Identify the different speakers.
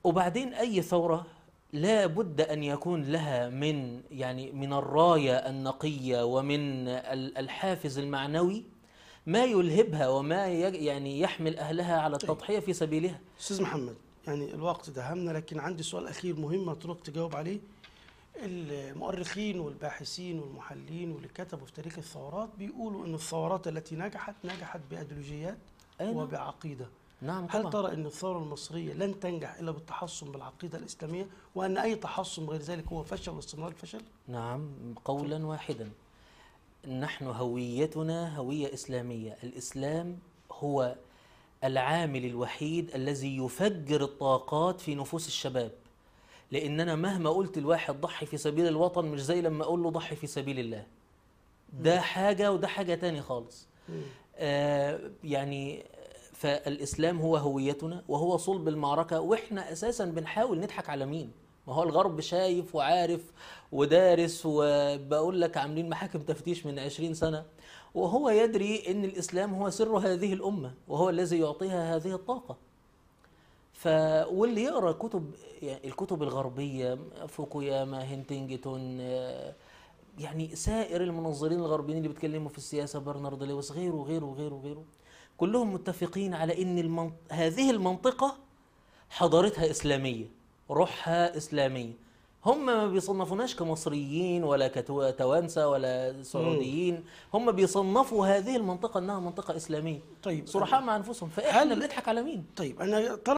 Speaker 1: وبعدين أي ثورة لا بد أن يكون لها من يعني من الراية النقية ومن ال- الحافز المعنوي ما يلهبها وما ي- يعني يحمل أهلها على التضحية في سبيلها
Speaker 2: استاذ محمد يعني الوقت دهمنا لكن عندي سؤال اخير مهم اترك تجاوب عليه المؤرخين والباحثين والمحللين واللي كتبوا في تاريخ الثورات بيقولوا ان الثورات التي نجحت نجحت بايديولوجيات
Speaker 1: أي نعم.
Speaker 2: وبعقيده
Speaker 1: نعم
Speaker 2: هل
Speaker 1: طبعا
Speaker 2: ترى ان الثوره المصريه لن تنجح الا بالتحصن بالعقيده الاسلاميه وان اي تحصن غير ذلك هو فشل واستمرار الفشل
Speaker 1: نعم قولا واحدا نحن هويتنا هوية إسلامية الإسلام هو العامل الوحيد الذي يفجر الطاقات في نفوس الشباب لأننا مهما قلت الواحد ضحي في سبيل الوطن مش زي لما أقول له ضحي في سبيل الله ده حاجة وده حاجة تاني خالص آه يعني فالإسلام هو هويتنا وهو صلب المعركة وإحنا أساسا بنحاول نضحك على مين ما هو الغرب شايف وعارف ودارس وبقول لك عاملين محاكم تفتيش من عشرين سنة وهو يدري أن الإسلام هو سر هذه الأمة وهو الذي يعطيها هذه الطاقة ف واللي يقرا كتب يعني الكتب الغربيه فوكوياما هنتنجتون آه، يعني سائر المنظرين الغربيين اللي بيتكلموا في السياسه برنارد لويس غيره وغيره وغيره وغيره كلهم متفقين على ان المن... هذه المنطقه حضارتها اسلاميه روحها اسلاميه هم ما بيصنفوناش كمصريين ولا كتوانسه ولا سعوديين هم بيصنفوا هذه المنطقه انها منطقه اسلاميه
Speaker 2: طيب
Speaker 1: صرحاء مع انفسهم فاحنا
Speaker 2: هل-
Speaker 1: بنضحك على مين
Speaker 2: طيب انا